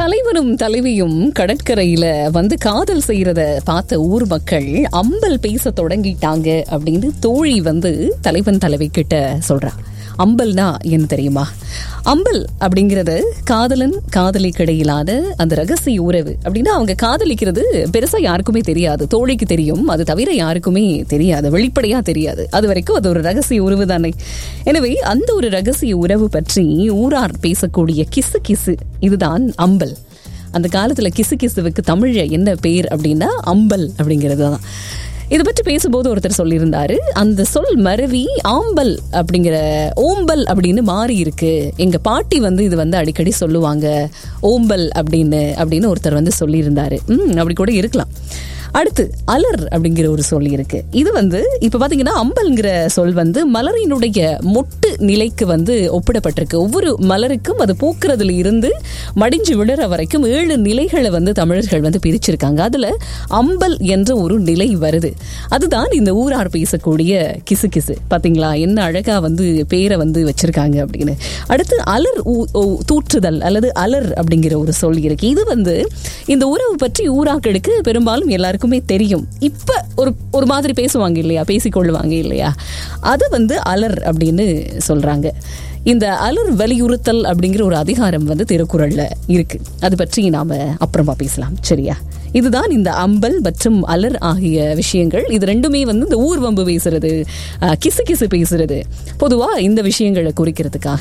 தலைவனும் தலைவியும் கடற்கரையில வந்து காதல் செய்யறத பார்த்த ஊர் மக்கள் அம்பல் பேச தொடங்கிட்டாங்க அப்படின்னு தோழி வந்து தலைவன் தலைவி கிட்ட சொல்றா அம்பல்னா என்ன தெரியுமா அம்பல் அப்படிங்கிறது காதலன் காதலிக்கு இடையிலான அந்த ரகசிய உறவு அப்படின்னா அவங்க காதலிக்கிறது பெருசா யாருக்குமே தெரியாது தோழிக்கு தெரியும் அது தவிர யாருக்குமே தெரியாது வெளிப்படையா தெரியாது அது வரைக்கும் அது ஒரு ரகசிய உறவு தானே எனவே அந்த ஒரு ரகசிய உறவு பற்றி ஊரார் பேசக்கூடிய கிசு கிசு இதுதான் அம்பல் அந்த காலத்துல கிசு கிசுவுக்கு தமிழ்ல என்ன பேர் அப்படின்னா அம்பல் அப்படிங்கிறது தான் இதை பற்றி பேசும்போது ஒருத்தர் சொல்லியிருந்தாரு அந்த சொல் மருவி ஆம்பல் அப்படிங்கிற ஓம்பல் அப்படின்னு மாறி இருக்கு எங்க பாட்டி வந்து இது வந்து அடிக்கடி சொல்லுவாங்க ஓம்பல் அப்படின்னு அப்படின்னு ஒருத்தர் வந்து சொல்லியிருந்தாரு ம் அப்படி கூட இருக்கலாம் அடுத்து அலர் அப்படிங்கிற ஒரு சொல் இருக்கு இது வந்து இப்ப பாத்தீங்கன்னா அம்பல்ங்கிற சொல் வந்து மலரினுடைய மொட்டு நிலைக்கு வந்து ஒப்பிடப்பட்டிருக்கு ஒவ்வொரு மலருக்கும் அது பூக்கிறதுல இருந்து மடிஞ்சு விழுற வரைக்கும் ஏழு நிலைகளை வந்து தமிழர்கள் வந்து பிரிச்சிருக்காங்க அதுல அம்பல் என்ற ஒரு நிலை வருது அதுதான் இந்த ஊரார் பேசக்கூடிய கிசு கிசு பாத்தீங்களா என்ன அழகா வந்து பேரை வந்து வச்சிருக்காங்க அப்படின்னு அடுத்து அலர் ஊ- ஊ- தூற்றுதல் அல்லது அலர் அப்படிங்கிற ஒரு சொல் இருக்கு இது வந்து இந்த உறவு பற்றி ஊராக்களுக்கு பெரும்பாலும் எல்லாருக்குமே தெரியும் இப்ப ஒரு ஒரு மாதிரி பேசுவாங்க இல்லையா பேசிக்கொள்ளுவாங்க இல்லையா அது வந்து அலர் அப்படின்னு சொல்றாங்க இந்த அலர் வலியுறுத்தல் அப்படிங்கிற ஒரு அதிகாரம் வந்து திருக்குறள்ல இருக்கு அது பற்றி நாம அப்புறமா பேசலாம் சரியா இதுதான் இந்த அம்பல் மற்றும் அலர் ஆகிய விஷயங்கள் இது ரெண்டுமே வந்து இந்த ஊர்வம்பு பேசுறது அஹ், கிசு கிசு பேசுறது பொதுவா இந்த விஷயங்களை குறிக்கிறதுக்காக